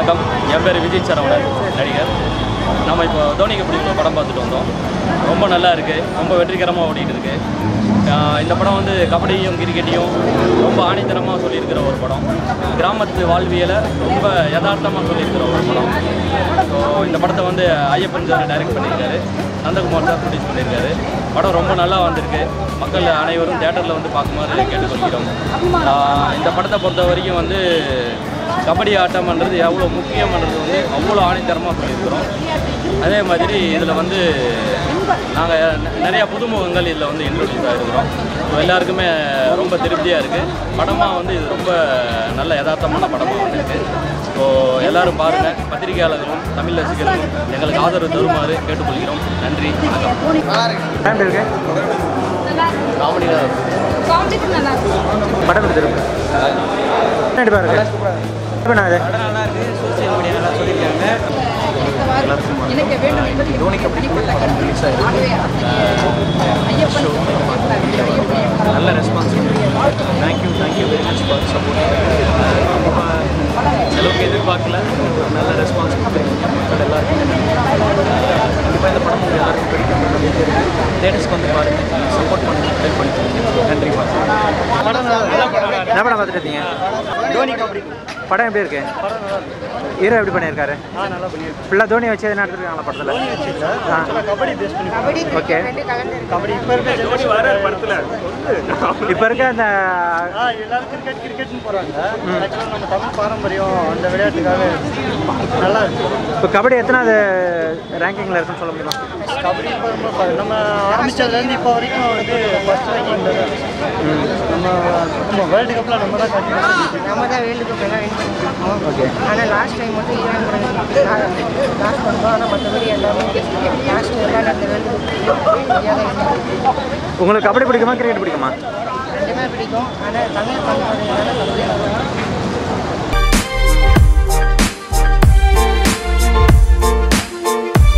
வணக்கம் என் பேர் விஜய் சரவணன் நடிகர் நம்ம இப்போ தோனிக்கு பிடிக்கிற படம் பார்த்துட்டு வந்தோம் ரொம்ப நல்லா இருக்குது ரொம்ப வெற்றிகரமாக ஓடிட்டு இருக்கு ஆஹ் இந்த படம் வந்து கபடியும் கிரிக்கெட்டையும் ரொம்ப ஆணித்தனமாக சொல்லியிருக்கிற ஒரு படம் கிராமத்து வாழ்வியலை ரொம்ப யதார்த்தமாக சொல்லியிருக்கிற ஒரு படம் ஸோ இந்த படத்தை வந்து ஐயப்பன் சார் டைரக்ட் பண்ணியிருக்காரு நந்தகுமார் சார் ப்ரொடியூஸ் பண்ணியிருக்காரு படம் ரொம்ப நல்லா வந்திருக்கு மக்கள் அனைவரும் தேட்டரில் வந்து பார்க்குமாறு கேட்டுக்கொள்கிறோம் ஆஹ் இந்த படத்தை பொறுத்த வரைக்கும் வந்து கபடி ஆட்டம்ன்றது எவ்வளோ முக்கியம்ன்றது வந்து அவ்வளோ ஆணித்தரமாக சொல்லியிருக்கிறோம் அதே மாதிரி இதில் வந்து நாங்கள் நிறையா புதுமுகங்கள் இதில் வந்து இன்ட்ரடியூஸ் ஆகிருக்கிறோம் ஸோ எல்லாருக்குமே ரொம்ப திருப்தியாக இருக்குது படமாக வந்து இது ரொம்ப நல்ல யதார்த்தமான படமாக வந்திருக்கு ஸோ எல்லாரும் பாருங்கள் பத்திரிகையாளர்களும் தமிழ் ரசிகர்களும் எங்களுக்கு ஆதரவு தருமாறு கேட்டுக்கொள்கிறோம் நன்றி வணக்கம் டைம் இருக்கு காமெடியாக காமெடி நல்லா இருக்கும் படம் எடுத்துருக்கு என்ன பாருங்க இப்போ நான் இது நல்லா இருக்கு சோசியல் மீடியா நல்லா சொல்லியிருக்காங்க இணைக்க வேண்டும் என்பது தோனிக்கு ஆகவே ஐயப்பன் ஐயப்பன் நல்ல response thank you thank you very much for support செலவுக்கு எதிர்பார்க்கல நல்ல ரெஸ்பான்ஸ் கொடுத்துருக்கீங்க மக்கள் எல்லாருக்கும் கண்டிப்பாக இந்த படம் உங்கள் எல்லாருக்கும் பிடிக்கும் தேட்டர்ஸ்க்கு வந்து பாருங்கள் சப்போர்ட் பண்ணுங்க ஹெல்ப் பண்ணிக்கோங்க நன்றி படம் என்ன படம் பார்த்துட்டு இருக்கீங்க தோனி கபடி படம் எப்படி இருக்கு ஹீரோ எப்படி பண்ணியிருக்காரு ஆ நல்லா பண்ணியிருக்கு ஃபுல்லாக தோனி வச்சு எதுனா எடுத்துருக்காங்களா படத்தில் ஆக்சுவலாக கபடி பேஸ் பண்ணி கபடி ஓகே கபடி இப்போ இருக்க தோனி வர படத்தில் இப்போ இருக்க அந்த ஆ எல்லாரும் கிரிக்கெட் கிரிக்கெட்னு போகிறாங்க ஆக்சுவலாக நம்ம தமிழ் பாரம்பரியம் அந்த விளையாட்டுக்காக நல்லா இருக்கு இப்போ கபடி எத்தனாவது ரேங்கிங்கில் இருக்குன்னு சொல்ல முடியுமா கபடி இப்போ ரொம்ப ப- நம்ம ஆரம்பிச்சதுலேருந்து இப்போ வரைக்கும் வந்து ஃபர்ஸ்ட் ரேங்கிங்கில் தான் இருக்கு. நம்ம வேர்ல்டு கப்பில் நம்ம தான் கண்டிப்பாக நம்ம தான் வேர்ல்டு கப் எல்லாம் வின் பண்ணியிருக்கோம் ஓகே ஆனால் லாஸ்ட் டைம் மட்டும் ஈரான் லாஸ்ட் பண்ணோம் ஆனால் மற்றபடி எல்லாமே லாஸ்ட் விளையாட அந்த வேர்ல்டு கப் இந்தியா தான் win பண்ணிருக்கு. உங்களுக்கு கபடி பிடிக்குமா கிரிக்கெட் பிடிக்குமா ரெண்டுமே பிடிக்கும் ஆனால் தமிழ் பண்பாடு கபடி